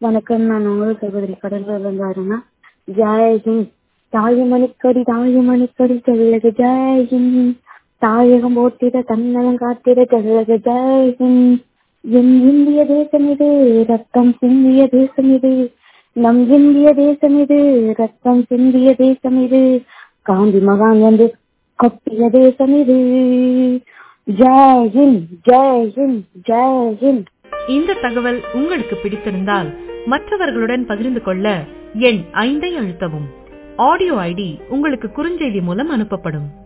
வணக்கம் நான் உங்கள் சகோதரி கடலூர்ல இருந்து வரேங்க ஜெய் ஹிந்த் தாயமணிக்கடி தாயமணிக்கடி ஜெயலக ஜெய் ஹிந்த் தாயகம் போற்றிட தன்னலம் காத்திட ஜெயலக ஜெய் ஹிந்த் என் இந்திய தேசம் இது ரத்தம் சிந்திய தேசம் இது நம் இந்திய தேசம் இது ரத்தம் சிந்திய தேசம் இது காந்தி மகான் வந்து கட்டிய தேசம் இது ஜெய் ஹிந்த் ஜெய் ஹிந்த் ஜெய் ஹிந்த் இந்த தகவல் உங்களுக்கு பிடித்திருந்தால் மற்றவர்களுடன் பகிர்ந்து கொள்ள எண் ஐந்தை அழுத்தவும் ஆடியோ ஐடி உங்களுக்கு குறுஞ்செய்தி மூலம் அனுப்பப்படும்